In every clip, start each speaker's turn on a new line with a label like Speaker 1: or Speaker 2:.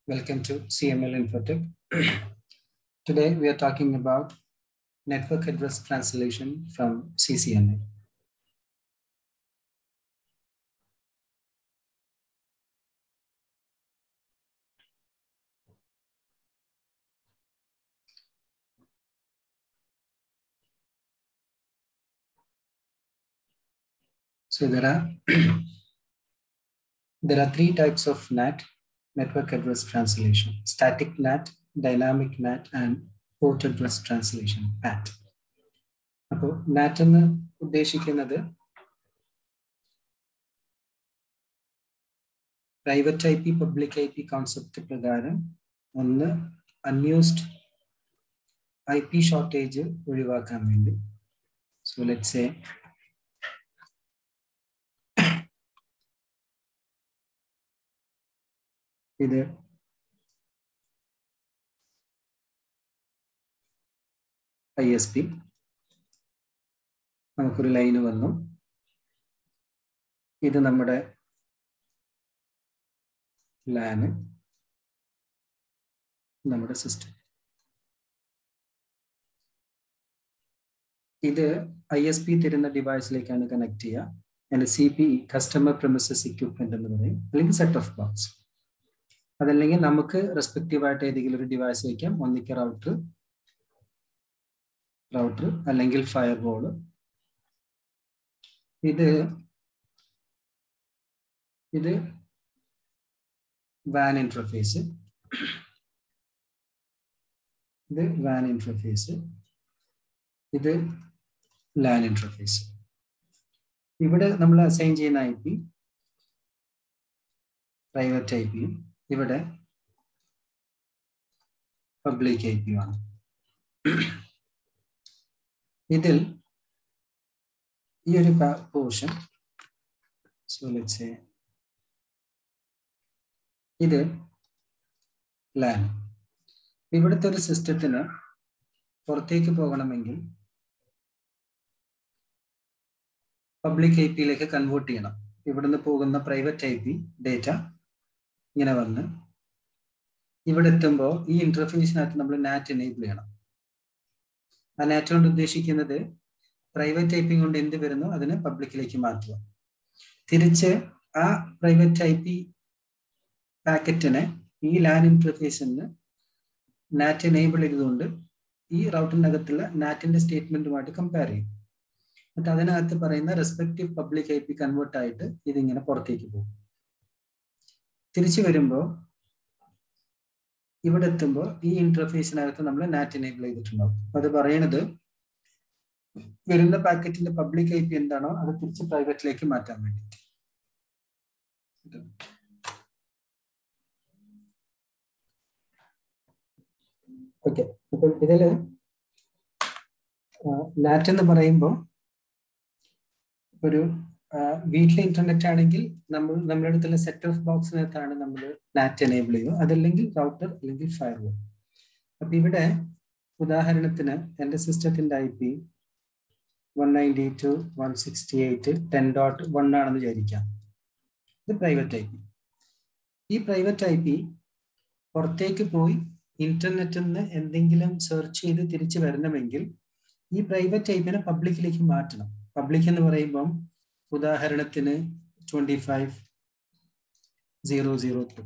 Speaker 1: Welcome to CML Infotech. Today we are talking about network address translation from CCNA. So there are there are three types of NAT network address translation: static NAT, dynamic NAT, and port address translation PAT. അപ്പോൾ NAT എന്ന് ഉദ്ദേശിക്കുന്നത് private I P public I P concept പ്രകാരം ഒന്ന് unused I P shortage ഒഴിവാക്കാൻ let say ലെറ്റ് സേ ഇത് I S P നമുക്കൊരു ലൈന് വന്നു ഇത് നമ്മുടെ ലാന് നമ്മുടെ സിസ്റ്റം ഇത് ഐ എസ് പി തരുന്ന ഡിവൈസിലേക്കാണ് കണക്ട് ചെയ്യുക അതിന്റെ C P customer premises equipment എന്ന് പറയും അല്ലെങ്കിൽ സെറ്റ് ഓഫ് ബോക്സ് അതല്ലെങ്കിൽ നമുക്ക് റെസ്പെക്റ്റീവ് ആയിട്ട് ഏതെങ്കിലും ഒരു ഡിവൈസ് വയ്ക്കാം ഒന്നിക്ക റൗട്ടർ റൗട്ടർ അല്ലെങ്കിൽ ഫയർ ബോൾ ഇത് ഇത് വാൻ ഇന്റർഫേസ് ഇത് വാൻ ഇന്റർഫേസ് ഇത് ലാൻ ഇന്റർഫേസ് ഇവിടെ നമ്മൾ അസൈൻ ചെയ്യുന്ന ഐ പി പ്രൈവറ്റ് ഐ പിയും ഇവിടെ പബ്ലിക് ഐ പി ആണ് ഇതിൽ ഈ ഒരു പോർഷൻ സോ ലെറ്റ്സ് ഇത് ലാൻ ഇവിടുത്തെ ഒരു സിസ്റ്റത്തിന് പുറത്തേക്ക് പോകണമെങ്കിൽ പബ്ലിക് ഐ പിയിലേക്ക് കൺവേർട്ട് ചെയ്യണം ഇവിടുന്ന് പോകുന്ന പ്രൈവറ്റ് ഐ പി ഡേറ്റ ഇങ്ങനെ വന്ന് ഇവിടെ എത്തുമ്പോൾ ഈ ഇന്റർഫേസിനകത്ത് നമ്മൾ നാറ്റ് എനേബിൾ ചെയ്യണം ആ നാറ്റ് കൊണ്ട് ഉദ്ദേശിക്കുന്നത് പ്രൈവറ്റ് ടൈപ്പിംഗ് കൊണ്ട് എന്ത് വരുന്നു അതിനെ പബ്ലിക്കിലേക്ക് മാറ്റുക തിരിച്ച് ആ പ്രൈവറ്റ് ഐ പി പാക്കറ്റിനെ ഈ ലാൻ ഇന്റർഫേസിന് നാറ്റ് എനേബിൾ ചെയ്തുകൊണ്ട് ഈ റൗട്ടിനകത്തുള്ള നാറ്റിന്റെ സ്റ്റേറ്റ്മെന്റുമായിട്ട് കമ്പയർ ചെയ്യും എന്നിട്ട് അതിനകത്ത് പറയുന്ന respective public I P convert ആയിട്ട് ഇതിങ്ങനെ പുറത്തേക്ക് പോകും തിരിച്ചു വരുമ്പോൾ ഇവിടെ എത്തുമ്പോൾ ഈ ഇന്റർഫേസിനകത്ത് നമ്മൾ നാറ്റ് എനേബിൾ ചെയ്തിട്ടുണ്ടാവും അത് പറയണത് വരുന്ന പാക്കറ്റിന്റെ പബ്ലിക് ഐ പി എന്താണോ അത് തിരിച്ച് പ്രൈവറ്റിലേക്ക് മാറ്റാൻ വേണ്ടിയിട്ട് ഓക്കെ അപ്പം ഇതില് നാറ്റ് എന്ന് പറയുമ്പോൾ ഒരു വീട്ടിലെ ഇന്റർനെറ്റ് ആണെങ്കിൽ നമ്മൾ നമ്മുടെ അടുത്തുള്ള സെറ്റ് ഓഫ് ബോക്സിനകത്താണ് നമ്മൾ നാറ്റ് എനേബിൾ ചെയ്യുക അതല്ലെങ്കിൽ റൗട്ടർ അല്ലെങ്കിൽ ഫയർ വോൾ അപ്പൊ ഇവിടെ ഉദാഹരണത്തിന് എൻ്റെ സിസ്റ്റത്തിന്റെ I P one ninety two one sixty eight ten dot one ആണെന്ന് വിചാരിക്കാം ഇത് പ്രൈവറ്റ് ഐ പി ഈ പ്രൈവറ്റ് ഐ പി പുറത്തേക്ക് പോയി ഇന്റർനെറ്റിൽ നിന്ന് എന്തെങ്കിലും സെർച്ച് ചെയ്ത് തിരിച്ചു വരണമെങ്കിൽ ഈ പ്രൈവറ്റ് ഐ പിനെ പബ്ലിക്കിലേക്ക് മാറ്റണം പബ്ലിക് എന്ന് പറയുമ്പം ഉദാഹരണത്തിന് twenty five zero zero two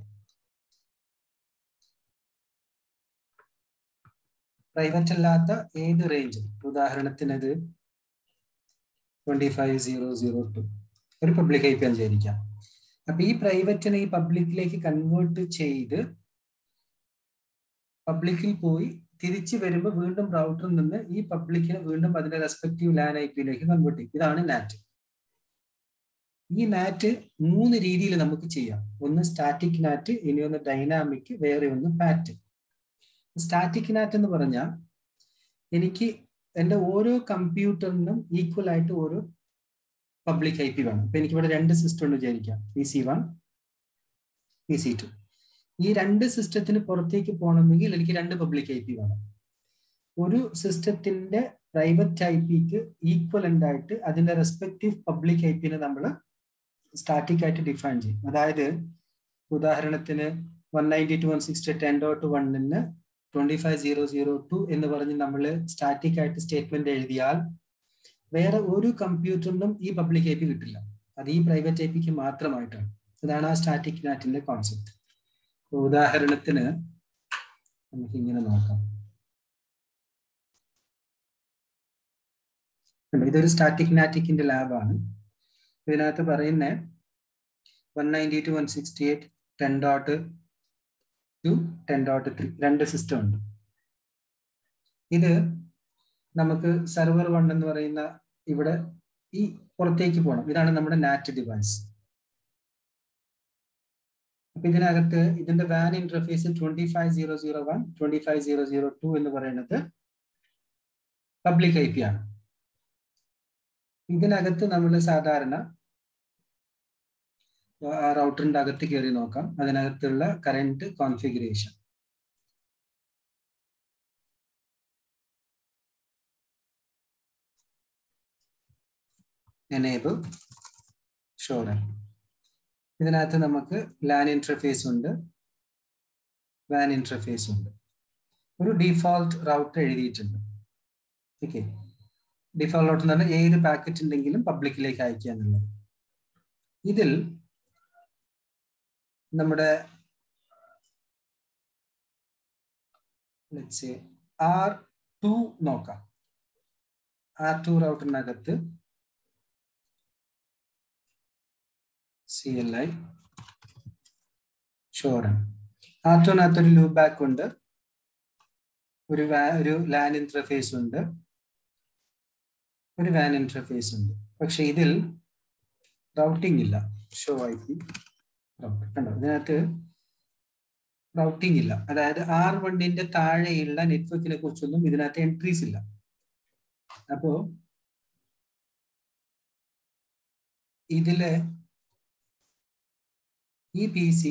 Speaker 1: private അല്ലാത്ത ഏത് റേഞ്ച് ഉദാഹരണത്തിന് ഇത് twenty five zero zero two ഒരു പബ്ലിക് ഐ പി എന്ന് വിചാരിക്കാം അപ്പൊ ഈ പ്രൈവറ്റിനെ ഈ പബ്ലിക്കിലേക്ക് കൺവേർട്ട് ചെയ്ത് പബ്ലിക്കിൽ പോയി തിരിച്ചു വരുമ്പോൾ വീണ്ടും റൗട്ടറിൽ നിന്ന് ഈ പബ്ലിക്കിനെ വീണ്ടും അതിന്റെ റെസ്പെക്റ്റീവ് ലാൻ ഐ പിയിലേക്ക് കൺവേർട്ട് ചെയ്യും ഇതാണ് നാറ്റ് ഈ നാറ്റ് മൂന്ന് രീതിയിൽ നമുക്ക് ചെയ്യാം ഒന്ന് സ്റ്റാറ്റിക് നാറ്റ് ഇനി ഒന്ന് ഡൈനാമിക് വേറെ ഒന്ന് പാറ്റ് സ്റ്റാറ്റിക് നാറ്റ് എന്ന് പറഞ്ഞാൽ എനിക്ക് എൻ്റെ ഓരോ കമ്പ്യൂട്ടറിനും ഈക്വൽ ആയിട്ട് ഓരോ പബ്ലിക് ഐ പി വേണം അപ്പൊ എനിക്ക് ഇവിടെ രണ്ട് സിസ്റ്റം ഉണ്ട് വിചാരിക്കാം P C one P C two ഈ രണ്ട് സിസ്റ്റത്തിന് പുറത്തേക്ക് പോകണമെങ്കിൽ എനിക്ക് രണ്ട് പബ്ലിക് ഐ പി വേണം ഒരു സിസ്റ്റത്തിന്റെ പ്രൈവറ്റ് ഐ പിക്ക് ഈക്വലന്റ് ആയിട്ട് അതിന്റെ റെസ്പെക്റ്റീവ് പബ്ലിക് ഐ പിനെ നമ്മൾ സ്റ്റാറ്റിക് ആയിട്ട് ഡിഫൈൻ ചെയ്യും അതായത് ഉദാഹരണത്തിന് one ninety two one sixty ten dot വണ്ണിന് twenty five zero zero two എന്ന് പറഞ്ഞ് നമ്മൾ സ്റ്റാറ്റിക് ആയിട്ട് സ്റ്റേറ്റ്മെന്റ് എഴുതിയാൽ വേറെ ഒരു കമ്പ്യൂട്ടറിനും ഈ പബ്ലിക് ഐ പി കിട്ടില്ല അത് ഈ പ്രൈവറ്റ് ഐ പിക്ക് മാത്രമായിട്ടാണ് ഇതാണ് ആ സ്റ്റാറ്റിക് നാറ്റിന്റെ കോൺസെപ്റ്റ് ഉദാഹരണത്തിന് നമുക്ക് ഇങ്ങനെ നോക്കാം ഇതൊരു സ്റ്റാറ്റിക് നാറ്റിക്കിന്റെ ലാബാണ് ഇതിനകത്ത് പറയുന്ന one ninety two one sixty eight ten dot two ten dot three രണ്ട് സിസ്റ്റം ഉണ്ട് ഇത് നമുക്ക് സെർവർ വൺ എന്ന് പറയുന്ന ഇവിടെ ഈ പുറത്തേക്ക് പോകണം ഇതാണ് നമ്മുടെ നാറ്റ് ഡിവൈസ് അപ്പൊ ഇതിനകത്ത് ഇതിന്റെ വാൻ interface twenty five zero zero one twenty five zero zero two എന്ന് പറയുന്നത് പബ്ലിക് ഐ പി ആണ് ഇതിനകത്ത് നമ്മൾ സാധാരണ റൗട്ടറിന്റെ അകത്ത് കയറി നോക്കാം അതിനകത്തുള്ള കറന്റ് കോൺഫിഗറേഷൻ എനേബിൾ ഷോഡൻ ഇതിനകത്ത് നമുക്ക് ലാൻ ഇന്റർഫേസ് ഉണ്ട് വാൻ ഇന്റർഫേസ് ഉണ്ട് ഒരു ഡിഫോൾട്ട് റൗട്ടർ എഴുതിയിട്ടുണ്ട് ഓക്കെ ഡിഫോൾട്ട് റൗട്ട് എന്ന് പറഞ്ഞാൽ ഏത് പാക്കറ്റ് ഉണ്ടെങ്കിലും പബ്ലിക്കിലേക്ക് അയക്കുക എന്നുള്ളത് ഇതിൽ നമ്മുടെ ആർ ടു നോക്കാം ആർ ടു റൗട്ടറിനകത്ത് സി എൽ ഐ ഷോറാണ് ആർ ടുവിനകത്തൊരു ലൂപ്പ് ബാക്ക് ഉണ്ട് ഒരു ഒരു ലാൻ ഇന്റർഫേസ് ഉണ്ട് ഒരു വാൻ ഇന്റർഫേസ് ഉണ്ട് പക്ഷെ ഇതിൽ റൗട്ടിംഗ് ഇല്ല ഷോ ഐ പി കണ്ടോ ഇതിനകത്ത് റൗട്ടിംഗ് ഇല്ല അതായത് ആർ വണ്ണിന്റെ താഴെയുള്ള നെറ്റ്വർക്കിനെ കുറിച്ചൊന്നും ഇതിനകത്ത് എൻട്രീസ് ഇല്ല അപ്പോ ഇതില് ഈ പി സി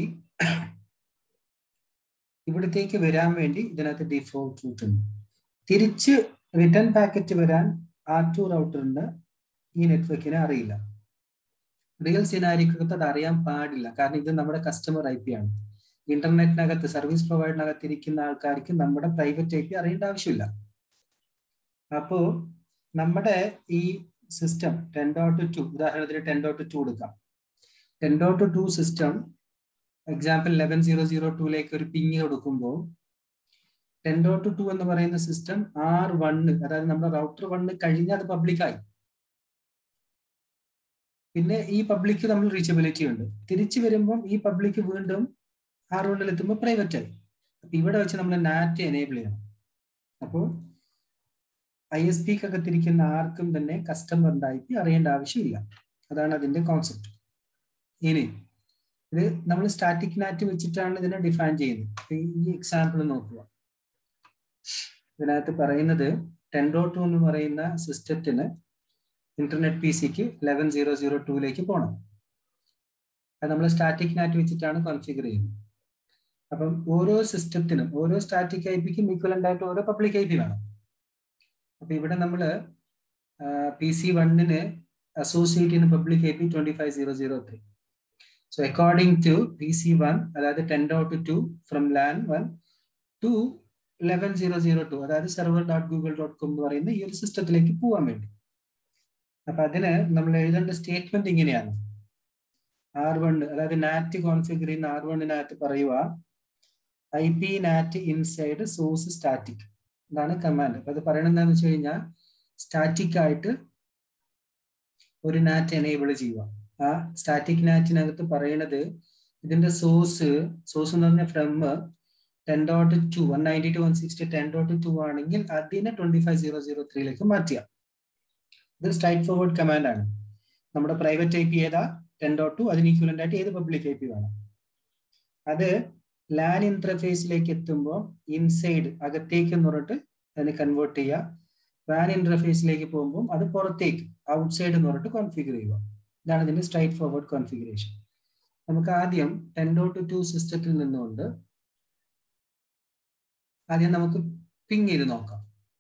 Speaker 1: ഇവിടത്തേക്ക് വരാൻ വേണ്ടി ഇതിനകത്ത് ഡിഫോൾട്ട് റൂട്ട് ഉണ്ട് തിരിച്ച് റിട്ടേൺ പാക്കറ്റ് വരാൻ ആർ ടു റൗട്ടറിന് ഈ നെറ്റ്വർക്കിനെ അറിയില്ല റിയൽ സിനാരിക്കകത്ത് അത് അറിയാൻ പാടില്ല കാരണം ഇത് നമ്മുടെ കസ്റ്റമർ ഐ പി ആണ് ഇന്റർനെറ്റിനകത്ത് സർവീസ് പ്രൊവൈഡറിനകത്ത് ഇരിക്കുന്ന ആൾക്കാർക്ക് നമ്മുടെ പ്രൈവറ്റ് ഐ പി അറിയേണ്ട ആവശ്യമില്ല അപ്പോ നമ്മുടെ ഈ സിസ്റ്റം ടെൻ ഡോട്ട് ടു ഉദാഹരണത്തിന് ടെൻ ഡോട്ട് ടു എടുക്കാം ten dot two system example eleven zero zero ടൂലേക്ക് ഒരു പിങ് കൊടുക്കുമ്പോൾ ടെൻ ഡോട്ട് ടു എന്ന് പറയുന്ന സിസ്റ്റം ആർ വണ്ണ് അതായത് നമ്മുടെ റൗട്ടർ വണ്ണ് കഴിഞ്ഞാൽ അത് പബ്ലിക്കായി പിന്നെ ഈ പബ്ലിക് നമ്മൾ റീച്ചബിലിറ്റി ഉണ്ട് തിരിച്ചു വരുമ്പം ഈ പബ്ലിക് വീണ്ടും ആർ വണ്ണിൽ എത്തുമ്പോൾ പ്രൈവറ്റ് ആയി അപ്പൊ ഇവിടെ വെച്ച് നമ്മൾ നാറ്റ് എനേബിൾ ചെയ്യണം അപ്പോൾ ഐ എസ് പിക്ക് അകത്തിരിക്കുന്ന ആർക്കും തന്നെ കസ്റ്റമറിന്റെ ഐ പി അറിയേണ്ട ആവശ്യമില്ല അതാണ് അതിന്റെ കോൺസെപ്റ്റ് ഇനി ഇത് നമ്മൾ സ്റ്റാറ്റിക് നാറ്റ് വെച്ചിട്ടാണ് ഇതിനെ ഡിഫൈൻ ചെയ്യുന്നത് ഈ എക്സാമ്പിൾ നോക്കുക ഇതിനകത്ത് പറയുന്നത് ടെൻ ഡോട്ട് ടു എന്ന് പറയുന്ന സിസ്റ്റത്തിന് ഇന്റർനെറ്റ് പി സിക്ക് ലെവൻ സീറോ സീറോ ടൂയിലേക്ക് പോകണം അത് നമ്മൾ സ്റ്റാറ്റിക് നാറ്റ് വെച്ചിട്ടാണ് കോൺഫിഗർ ചെയ്യുന്നത് അപ്പം ഓരോ സിസ്റ്റത്തിനും ഓരോ സ്റ്റാറ്റിക് ഐ പിക്കും ഈക്വലന്റ് ആയിട്ട് ഓരോ പബ്ലിക് ഐ പി വേണം അപ്പൊ ഇവിടെ നമ്മൾ പി സി വണ്ണിന് അസോസിയേറ്റ് ചെയ്യുന്ന public I P twenty five zero zero three so according to P C one അതായത് ten dot two from LAN one to eleven zero zero two അതായത് server dot Google dot com എന്ന് പറയുന്ന ഈ ഒരു സിസ്റ്റത്തിലേക്ക് പോകാൻ വേണ്ടി അപ്പൊ അതിന് നമ്മൾ എഴുതേണ്ട സ്റ്റേറ്റ്മെന്റ് ഇങ്ങനെയാണ് ആർ വൺ അതായത് നാറ്റ് കോൺഫിഗർ ചെയ്യുന്ന ആർ വണ്ണിനകത്ത് പറയുക I P NAT inside source static ഇതാണ് കമാൻഡ് അപ്പൊ അത് പറയണത് എന്താണെന്ന് വെച്ച് കഴിഞ്ഞാൽ സ്റ്റാറ്റിക് ആയിട്ട് ഒരു നാറ്റ് എനേബിൾ ചെയ്യുക ആ സ്റ്റാറ്റിക് നാറ്റിനകത്ത് പറയണത് ഇതിന്റെ സോഴ്സ് സോഴ്സ് എന്ന് പറഞ്ഞ from ten dot two one ninety two one sixty ten dot two ആണെങ്കിൽ അതിനെ ട്വന്റി ഫൈവ് സീറോ സീറോ ത്രീയിലേക്ക് മാറ്റുക ഇത് സ്ട്രൈറ്റ് ഫോർവേഡ് കമാൻഡ് ആണ് നമ്മുടെ പ്രൈവറ്റ് ഐ പി ഏതാ ടെൻ ഡോട്ട് ടു അതിന് ഈക്വലന്റ് ആയിട്ട് ഏത് പബ്ലിക് ഐ പി വേണം അത് ലാൻ ഇന്റർഫേസിലേക്ക് എത്തുമ്പോൾ ഇൻസൈഡ് അകത്തേക്ക് എന്ന് പറഞ്ഞിട്ട് അതിനെ കൺവേർട്ട് ചെയ്യുക വാൻ ഇന്റർഫേസിലേക്ക് പോകുമ്പോൾ അത് പുറത്തേക്ക് ഔട്ട്സൈഡ് എന്ന് പറഞ്ഞിട്ട് കോൺഫിഗർ ചെയ്യുക ഇതാണ് ഇതിന്റെ സ്ട്രൈറ്റ് ഫോർവേഡ് കോൺഫിഗറേഷൻ നമുക്ക് ആദ്യം ടെൻ ഡോട്ട് ടു സിസ്റ്റത്തിൽ നിന്നുകൊണ്ട് ആദ്യം നമുക്ക് പിങ് ചെയ്ത് നോക്കാം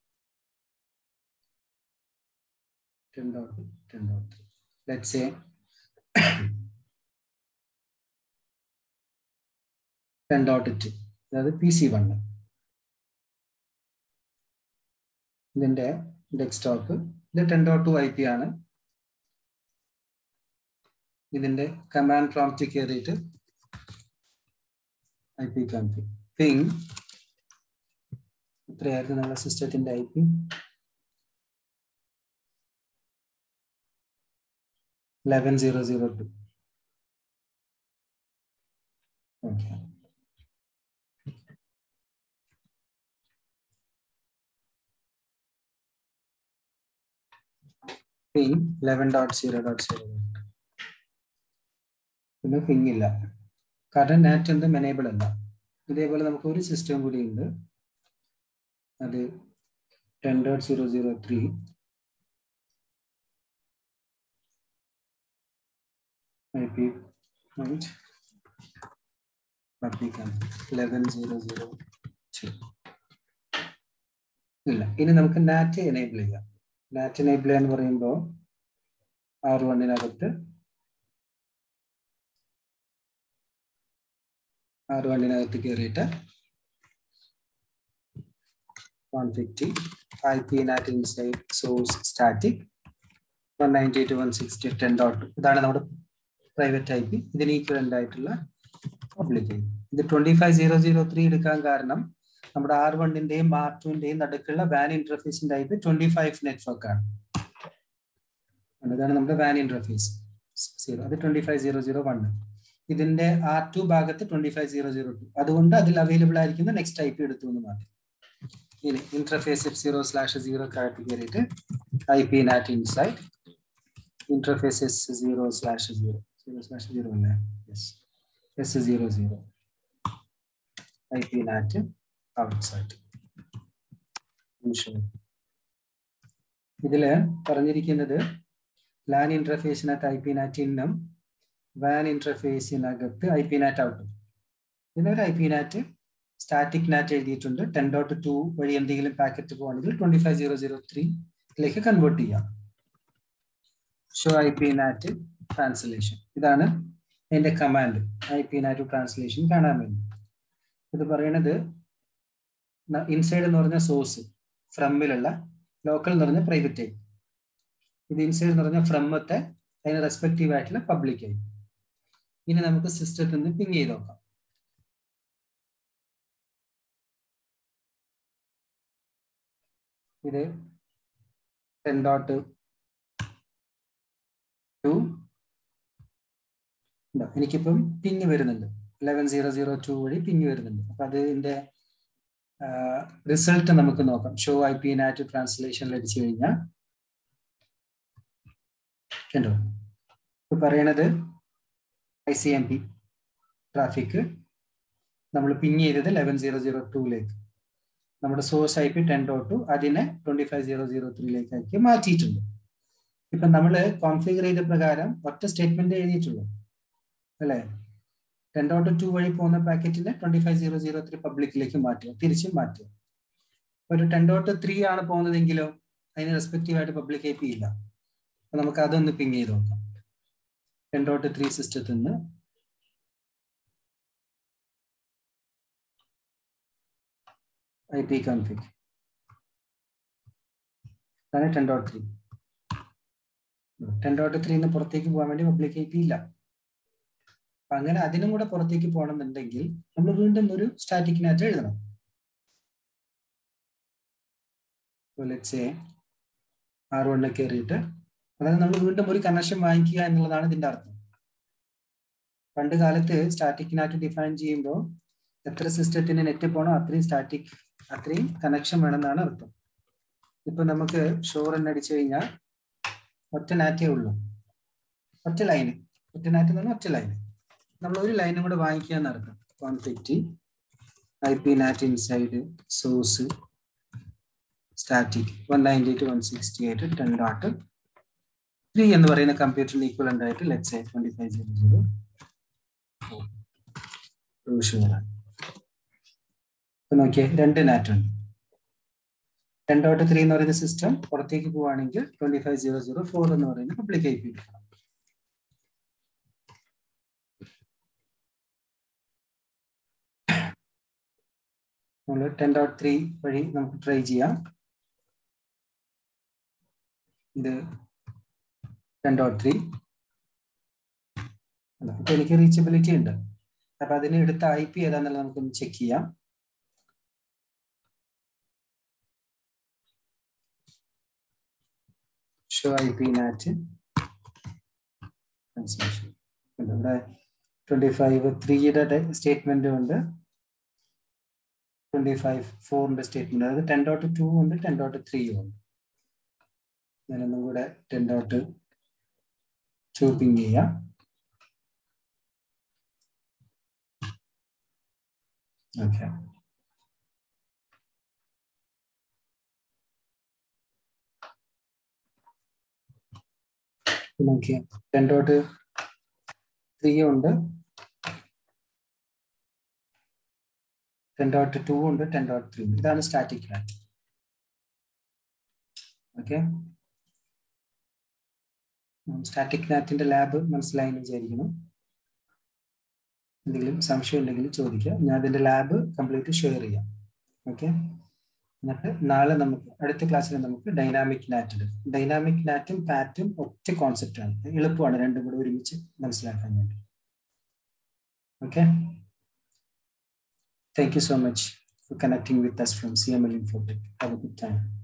Speaker 1: ten dot ten dot three let say ten dot two അതായത് പി സി വണ്ണ് ഇതിന്റെ ഡെസ്ക്ടോപ്പ് ഇത് ten dot two I P ആണ് ഇതിന്റെ കമാൻഡ് പ്രോംപ്റ്റ് കയറിയിട്ട് ഐ പി കമ്പി പിങ് എത്രയായിരുന്നു നമ്മുടെ സിസ്റ്റത്തിന്റെ I P eleven zero zero two okay ping eleven dot zero dot zero പിന്നെ പിങ് ഇല്ല കാരണം നാറ്റ് എന്തും എനേബിൾ അല്ല ഇതേപോലെ നമുക്ക് ഒരു സിസ്റ്റം കൂടി ഉണ്ട് അത് ten dot zero zero three I P point public eleven zero zero ഇല്ല ഇനി നമുക്ക് നാറ്റ് എനേബിൾ ചെയ്യാം നാറ്റ് എനേബിൾ എന്ന് പറയുമ്പോൾ ആർ വണ്ണിനകത്ത് ആർ വണ്ണിനകത്ത് കയറിയിട്ട് one fifty I P NAT inside source static one ninety two one sixty ten dot ഇതാണ് നമ്മുടെ പ്രൈവറ്റ് ഐ പി ഇതിന് ഈക്വലന്റ് ആയിട്ടുള്ള പബ്ലിക് ഐ പി ഇത് twenty five zero zero three എടുക്കാൻ കാരണം നമ്മുടെ ആർ വണ്ണിന്റെയും ആർ ടുവിന്റെയും നടുക്കുള്ള വാൻ ഇന്റർഫേസിന്റെ I P twenty five network ആണ് ഇതാണ് നമ്മുടെ വാൻ ഇന്റർഫേസ് സീറോ അത് twenty five zero zero one ഇതിന്റെ ആർ ടു ഭാഗത്ത് twenty five zero zero two അതുകൊണ്ട് അതിൽ അവൈലബിൾ ആയിരിക്കുന്ന നെക്സ്റ്റ് ഐ പി എടുത്തു എന്ന് മാത്രം ഇനി interface F zero slash zero കാട്ടി കയറിയിട്ട് I P NAT inside interface S zero slash zero zero slash zero അല്ലേ yes S zero zero I P NAT outside ഇതില് പറഞ്ഞിരിക്കുന്നത് ലാൻ ഇന്റർഫേസിനകത്ത് ഐ പി നാറ്റ് ഇന്നും വാൻ ഇന്റർഫേസിനകത്ത് ഐ പി നാറ്റ് ഔട്ടും ഇതിനൊരു I P NAT static NAT എഴുതിയിട്ടുണ്ട് ടെൻ ഡോട്ട് ടു വഴി എന്തെങ്കിലും പാക്കറ്റ് പോകുകയാണെങ്കിൽ ട്വന്റി ഫൈവ് സീറോ സീറോ ത്രീയിലേക്ക് കൺവേർട്ട് ചെയ്യാം show I P NAT translation ഇതാണ് അതിന്റെ command I P NAT translation കാണാൻ വേണ്ടി ഇത് പറയണത് ഇൻസൈഡ് എന്ന് പറഞ്ഞ സോഴ്സ് ഫ്രമിലുള്ള ലോക്കൽ എന്ന് പറഞ്ഞ പ്രൈവറ്റ് ആയി ഇത് ഇൻസൈഡ് എന്ന് പറഞ്ഞ ഫ്രമത്തെ അതിന് റെസ്പെക്റ്റീവ് ആയിട്ടുള്ള പബ്ലിക് ആയി ഇനി നമുക്ക് സിസ്റ്റത്തിൽ നിന്ന് പിങ് ചെയ്ത് നോക്കാം ഇത് ടെൻ ഡോട്ട് ടു എനിക്കിപ്പം പിങ് വരുന്നുണ്ട് ലെവൻ സീറോ സീറോ ടു വഴി പിങ് വരുന്നുണ്ട് അപ്പൊ അതിന്റെ റിസൾട്ട് നമുക്ക് നോക്കാം show I P NAT translation അടിച്ചു കഴിഞ്ഞാൽ കണ്ടോ ഇപ്പൊ പറയണത് I C M P traffic നമ്മൾ പിങ് ചെയ്തത് ലെവൻ സീറോ സീറോ ടൂയിലേക്ക് നമ്മുടെ source I P ten dot two അതിനെ ട്വന്റി ഫൈവ് സീറോ സീറോ ത്രീയിലേക്കാക്കി മാറ്റിയിട്ടുണ്ട് ഇപ്പൊ നമ്മൾ കോൺഫിഗർ ചെയ്ത പ്രകാരം ഒറ്റ സ്റ്റേറ്റ്മെന്റ് എഴുതിയിട്ടുള്ളൂ അല്ലേ ടെൻ ഡോട്ട് ടു വഴി പോകുന്ന പാക്കറ്റിനെ twenty five zero zero three പബ്ലിക്കിലേക്ക് മാറ്റുക തിരിച്ചും മാറ്റുക ഒരു ടെൻ ഡോട്ട് ത്രീ ആണ് പോകുന്നതെങ്കിലോ അതിന് റെസ്പെക്റ്റീവ് ആയിട്ട് പബ്ലിക് ഐ പി ഇല്ല അപ്പൊ നമുക്ക് അതൊന്ന് പിങ് ചെയ്ത് നോക്കാം ടെൻ ഡോട്ട് ത്രീ സിസ്റ്റത്തിൽ നിന്ന് ഐ പി കൺഫിഗ് അതാണ് ten dot three ten dot ത്രീന്ന് പുറത്തേക്ക് പോകാൻ വേണ്ടി പബ്ലിക് ഐ പി ഇല്ല അപ്പൊ അങ്ങനെ അതിനും കൂടെ പുറത്തേക്ക് പോകണമെന്നുണ്ടെങ്കിൽ നമ്മൾ വീണ്ടും ഒരു സ്റ്റാറ്റിക്കിനകത്ത് എഴുതണം ആർ വണ്ണ് കയറിയിട്ട് അതായത് നമ്മൾ വീണ്ടും ഒരു കണക്ഷൻ വാങ്ങിക്കുക എന്നുള്ളതാണ് ഇതിന്റെ അർത്ഥം പണ്ട് കാലത്ത് സ്റ്റാറ്റിക്കിനകത്ത് ഡിഫൈൻ ചെയ്യുമ്പോൾ എത്ര സിസ്റ്റത്തിന് നെറ്റ് പോകണോ അത്രയും സ്റ്റാറ്റിക് അത്രയും കണക്ഷൻ വേണമെന്നാണ് അർത്ഥം ഇപ്പൊ നമുക്ക് ഷോർ എന്ന് അടിച്ചു കഴിഞ്ഞാൽ ഒറ്റ നാറ്റേ ഉള്ളൂ ഒറ്റ ലൈന് ഒറ്റ നാറ്റ് എന്ന് പറഞ്ഞാൽ ഒറ്റ ലൈന് നമ്മൾ ഒരു ലൈനും കൂടെ വാങ്ങിക്കുക എന്നർത്ഥം one fifty I P NAT inside source static one ninety two one sixty eight ten dot three എന്ന് പറയുന്ന കമ്പ്യൂട്ടറിന് ഈക്വലന്റ് ആയിട്ട് let say twenty five zero zero പ്രൊവിഷണലാണ് ഇപ്പൊ നോക്കിയേ രണ്ട് നാറ്റ് ഉണ്ട് ടെൻ ഡോട്ട് ത്രീ എന്ന് പറയുന്ന സിസ്റ്റം പുറത്തേക്ക് പോവുകയാണെങ്കിൽ twenty five zero zero four എന്ന് പറയുന്ന പബ്ലിക് ഐ പി എടുക്കണം നമ്മൾ ടെൻ ഡോട്ട് ത്രീ വഴി നമുക്ക് ട്രൈ ചെയ്യാം ഇത് ടെൻ ഡോട്ട് ത്രീ ഇപ്പൊ എനിക്ക് റീച്ചബിലിറ്റി ഉണ്ട് അപ്പൊ അതിന് എടുത്ത ഐ പി ഏതാന്നുള്ളത് നമുക്കൊന്ന് ചെക്ക് ചെയ്യാം ഷോ ഐ പി നാറ്റ് ഇവിടെ ട്വന്റി ഫൈവ് ത്രീയുടെ സ്റ്റേറ്റ്മെന്റും ഉണ്ട് ട്വന്റി ഫൈവ് ഫോറിന്റെ സ്റ്റേറ്റ്മെന്റ് അതായത് ടെൻ ഡോട്ട് ടു ഉണ്ട് ടെൻ ഡോട്ട് ത്രീയും ഉണ്ട് ഞാനൊന്നും കൂടെ ടെൻ ഡോട്ട് ടു പിങ് ചെയ്യാം ഓക്കെ നോക്കിയാൽ ടെൻ ഡോട്ട് ത്രീ ഉണ്ട് ടെൻ ഡോട്ട് ടു ഉണ്ട് ടെൻ ഡോട്ട് ത്രീ ഉണ്ട് ഇതാണ് സ്റ്റാറ്റിക് ലാബ് ഓക്കെ സ്റ്റാറ്റിക് നാറ്റിന്റെ ലാബ് മനസ്സിലായി എന്ന് വിചാരിക്കുന്നു എന്തെങ്കിലും സംശയം ഉണ്ടെങ്കിൽ ചോദിക്കാം ഞാൻ അതിന്റെ ലാബ് കംപ്ലീറ്റ് ഷെയർ ചെയ്യാം ഓക്കെ എന്നിട്ട് നാളെ നമുക്ക് അടുത്ത ക്ലാസ്സിൽ നമുക്ക് ഡൈനാമിക് നാറ്റ് എടുക്കും ഡൈനാമിക് നാറ്റും പാറ്റും ഒറ്റ കോൺസെപ്റ്റ് ആണ് എളുപ്പമാണ് രണ്ടും കൂടെ ഒരുമിച്ച് മനസ്സിലാക്കാൻ വേണ്ടി okay thank you so much for connecting with us from C M L Infotech have a good time